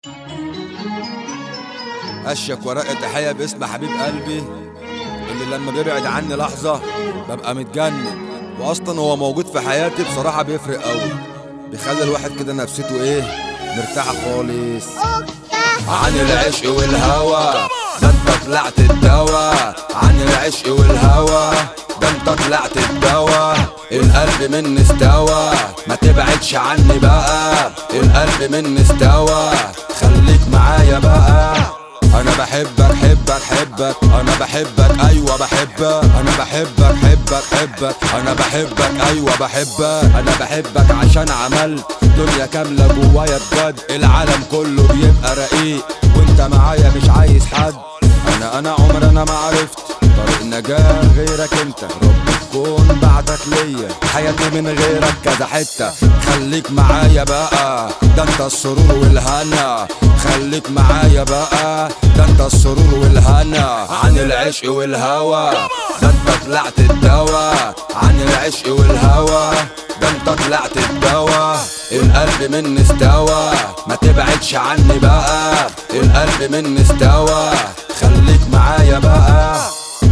اشيك ورقة تحية باسم حبيب قلبي اللي لما بيبعد عني لحظة ببقى متجنن واصلا هو موجود في حياتي بصراحة بيفرق قوي بيخلي الواحد كده نفسيته ايه مرتاحة خالص عن العشق والهوى ده انت طلعت الدوا عن العشق والهوى ده انت طلعت الدوا القلب مني استوى ما تبعدش عني بقى القلب مني استوى خليك معايا بقى انا بحبك حبك حبك انا بحبك ايوه بحبك انا بحبك حبك حبك انا بحبك ايوه بحبك انا بحبك عشان عملت دنيا كامله جوايا بجد العالم كله بيبقى رقيق وانت معايا مش عايز حد انا انا عمر انا ما عرفت طريق نجاة غيرك انت رب تكون بعدك ليا حياتي من غيرك كذا حتة خليك معايا بقى ده انت السرور والهنا خليك معايا بقى ده انت السرور والهنا عن العشق والهوى ده انت طلعت الدوا عن العشق والهوى ده انت طلعت الدوا القلب مني استوى ما تبعدش عني بقى القلب مني استوى خليك معايا بقى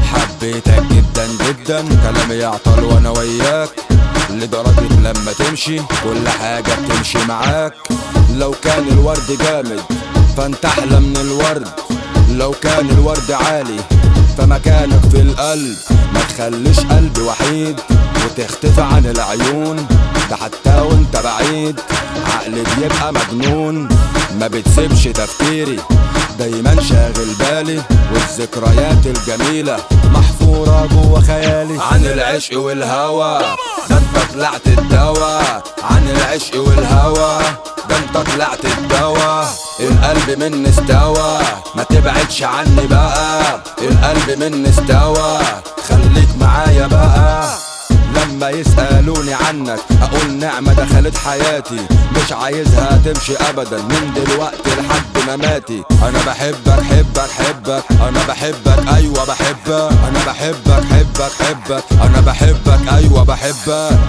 حبيتك جدا جدا كلامي يعطل وانا وياك لدرجة لما تمشي كل حاجة بتمشي معاك لو كان الورد جامد فانت احلى من الورد لو كان الورد عالي فمكانك في القلب ما تخليش قلبي وحيد وتختفي عن العيون ده حتى وانت بعيد عقلي بيبقى مجنون ما بتسيبش تفكيري دايما شاغل بالي والذكريات الجميلة محفورة جوا خيالي عن العشق والهوى ده انت طلعت الدوا عن العشق والهوى ده انت طلعت الدوا القلب مني استوى ما تبعدش عني بقى القلب مني استوى خليك معايا بقى لما يسألوني عنك أقول نعمة دخلت حياتي مش عايزها تمشي أبدا من دلوقتي لحد مماتي أنا بحبك حبك حبك أنا بحبك أيوة بحبك أنا بحبك حبك حبك أنا بحبك أيوة بحبك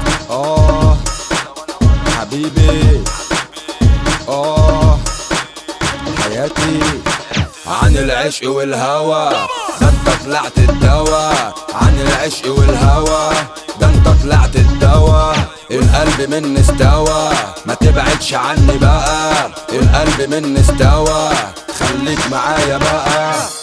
آه حبيبي آه حياتي عن العشق والهوى ده انت طلعت الدوا عن العشق والهوى ده انت طلعت الدوا القلب مني استوى ما تبعدش عني بقى القلب مني استوى خليك معايا بقى